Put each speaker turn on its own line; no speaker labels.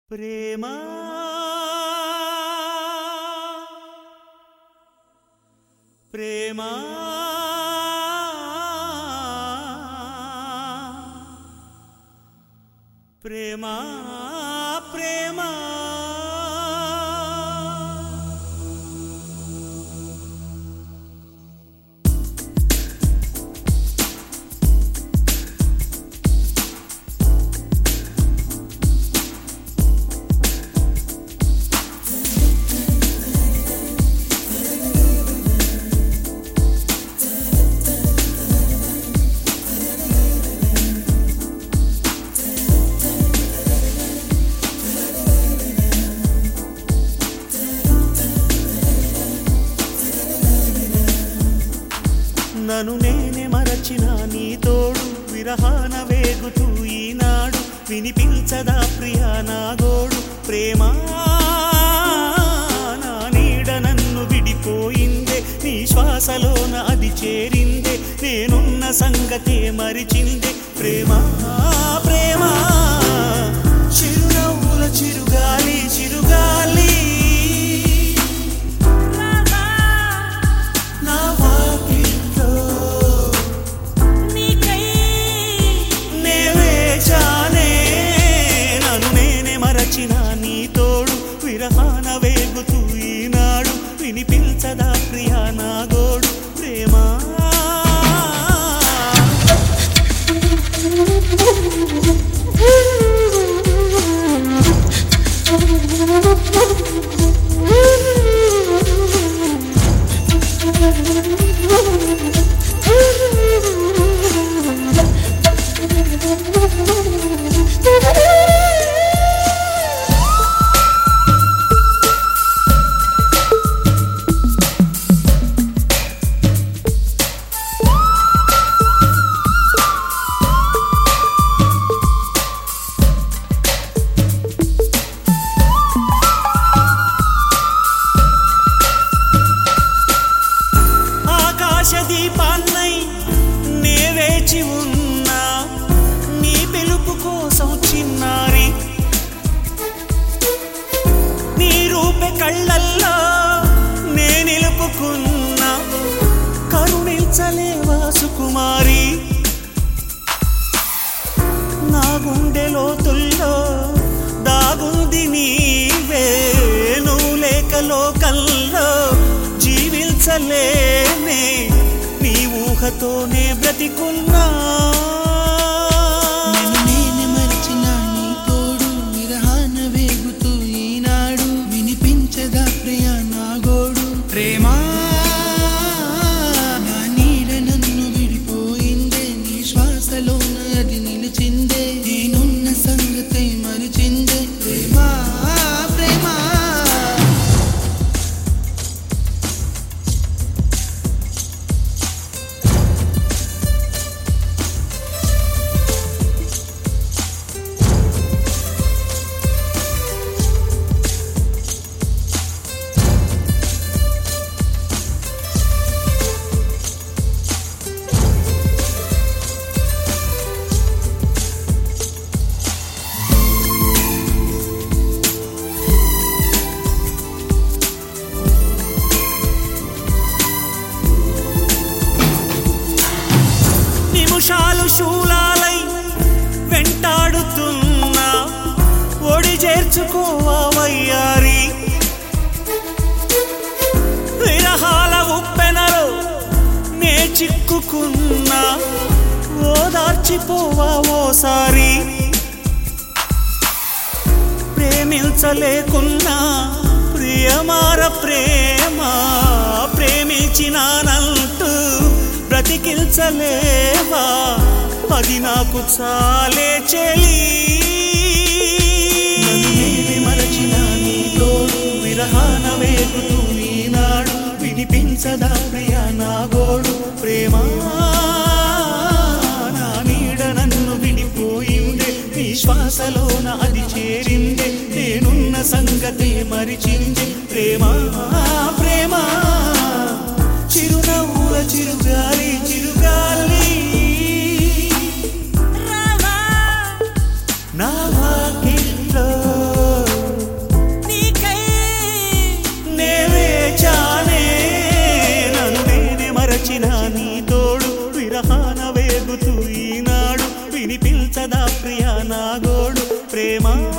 ప్రేమా ప్రేమా ప్రేమా ప్రేమా నన్ను నేనే మరచిన నీ తోడు విరహాన వేగుతూ ఈనాడు వినిపించదా ప్రియా నా గోడు ప్రేమా నా నీడ నన్ను విడిపోయిందే నీ శ్వాసలోన అది చేరిందే నేనున్న సంగతే మరిచిందే ప్రేమా ప్రేమా చిరునవ్వుల చిరుగాలి చిరుగాలి నా వాకిట్లో నే వేచానే నన్ను నేనే మరచిన నీ తోడు విరహాన వేగుతూ ఈనాడు వినిపించదా ప్రియా నా గోడు ప్రేమా ఆకాశ దీపాన్నై నే వేచి ఉన్నా నీ పిలుపు కోసం చిన్నారి నీ రూపె కళ్ళల్లో నే నిలుపుకున్నా కరుణించలేవా సుకుమారి నా గుండె లోతుల్లో దాగుంది నీవే నువ్వు లేక లోకల్లో జీవించలేనే నీ ఊహతోనే బ్రతికున్నా
నన్ను నేనే మరిచిన నీ తోడు విరహాన వేగుతూ ఈనాడు వినిపించదా ప్రియా నా గోడు ప్రేమా నా నీడ నన్ను విడిపోయిందే నీ శ్వాసలోన అది నిలిచిందే నేనున్న సంగతే మరిచిందే ప్రేమా ప్రేమా
నిమిషాలు శూలాలై వెంటాడుతున్నా ఒడి చేర్చుకోవా వయ్యారి విరహాల ఉప్పెనలో నే చిక్కుకున్నా ఓదార్చిపోవా ఓసారి ప్రేమించలేకున్నా ప్రియమార ప్రేమ ప్రేమించినానంటూ బ్రతికించలేవా అది నాకు చాలే చెలి మరచిన నీ తోడు విరహాన వేగుతూ ఈనాడు వినిపించదా ప్రియా నా గోడు ప్రేమా నా నీడ నన్ను విడిపోయిందే నీ శ్వాసలోన అది చేరిందే నేనున్న సంగతే మరిచిందే ప్రేమా ప్రేమా చిరునవ్వుల చిరుగాలి చిరుగాలి నా వాకిట్లో వేగుతూ ఈనాడు వినిపించదా ప్రియా నా గోడు ప్రేమ